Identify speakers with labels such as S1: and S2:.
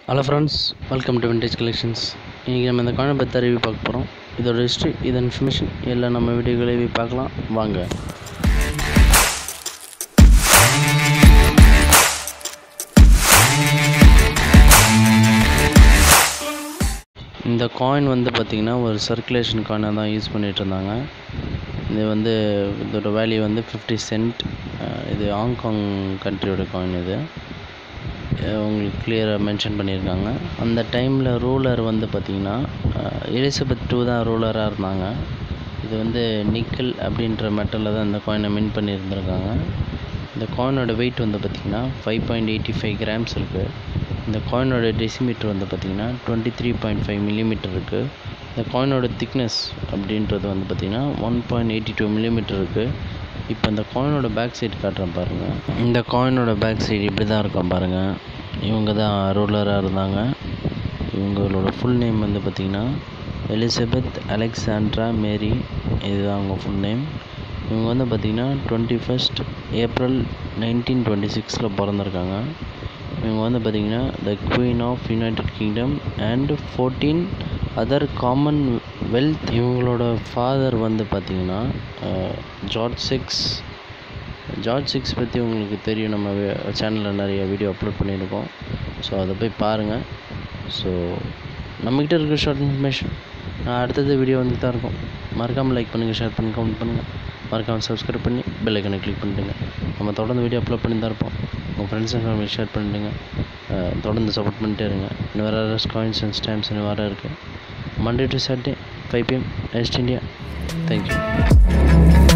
S1: hello friends welcome to vintage collections இன்றைக்கி நம்ம இந்த காயினை பற்றி ரிவ்யூ பார்க்க போகிறோம் இதோட ஹிஸ்ட்ரி இது இன்ஃபர்மேஷன் எல்லாம் நம்ம வீடியோகளை பார்க்கலாம் வாங்க இந்த காயின் வந்து பார்த்திங்கன்னா ஒரு சர்க்குலேஷன் காயினாக தான் யூஸ் பண்ணிகிட்டு இருந்தாங்க இது வந்து இதோட வேல்யூ வந்து ஃபிஃப்டி சென்ட் இது ஹாங்காங் கண்ட்ரியோட காயின் இது அஹ் உங்களுக்கு கிளியராக மென்ஷன் பண்ணியிருக்காங்க அந்த டைமில் ரூலர் வந்து பார்த்திங்கன்னா எலிசபெத் டூ தான் ரூலராக இருந்தாங்க இது வந்து நிக்கல் அப்படின்ற மெட்டலில் தான் இந்த காயினை மின் பண்ணியிருந்திருக்காங்க இந்த காயினோட வெயிட் வந்து பார்த்திங்கன்னா five point eighty five grams இருக்குது இந்த காயினோட டெசிமீட்டர் வந்து பார்த்திங்கன்னா twenty three point five millimetre இருக்குது இந்த காயினோட திக்னஸ் அப்படின்றது வந்து பார்த்திங்கன்னா one point eighty two millimetre இருக்குது இப்போ இந்த காயினோட பேக் சைடு காட்டுறேன் பாருங்கள் இந்த காயினோட பேக் சைடு இப்படி தான் இருக்கும் பாருங்கள் இவங்க தான் ரூலராக இருந்தாங்க இவங்களோட ஃபுல் நேம் வந்து பார்த்திங்கன்னா எலிசபெத் அலெக்சாண்ட்ரா மேரி இதுதான் அவங்க ஃபுல் நேம் இவங்க வந்து பார்த்திங்கன்னா twenty first April nineteen twenty சிக்ஸில் பிறந்திருக்காங்க இவங்க வந்து பார்த்திங்கன்னா the queen of United Kingdom and fourteen other Commonwealth இவங்களோட ஃபாதர் வந்து பார்த்திங்கன்னா ஜார்ஜ் சிக்ஸ் ஜார்ஜ் சிக்ஸ் பற்றி உங்களுக்கு தெரியும் நம்ம சேனலில் நிறைய வீடியோ அப்லோட் பண்ணியிருக்கோம் ஸோ அதை போய் பாருங்கள் ஸோ நம்மக்கிட்ட இருக்கிற ஷார்ட் இன்ஃபர்மேஷன் நான் அடுத்தது வீடியோ வந்து தான் இருக்கும் மறக்காமல் லைக் பண்ணுங்கள் ஷேர் பண்ணி கமெண்ட் பண்ணுங்கள் மறக்காமல் சப்ஸ்கிரைப் பண்ணி பெல் ஐக்கனை கிளிக் பண்ணிடுங்க நம்ம தொடர்ந்து வீடியோ அப்லோட் பண்ணி தான் இருப்போம் உங்கள் ஃப்ரெண்ட்ஸ் அண்ட் ஃபேமிலி ஷேர் பண்ணிடுங்க அஹ் தொடர்ந்து சப்போர்ட் பண்ணிட்டே இருங்க இன்னும் வேறு காயின்ஸ் அண்ட் ஸ்டாம்ப்ஸ் இன்னும் வேறு இருக்குது Monday to Saturday five PM West India thank you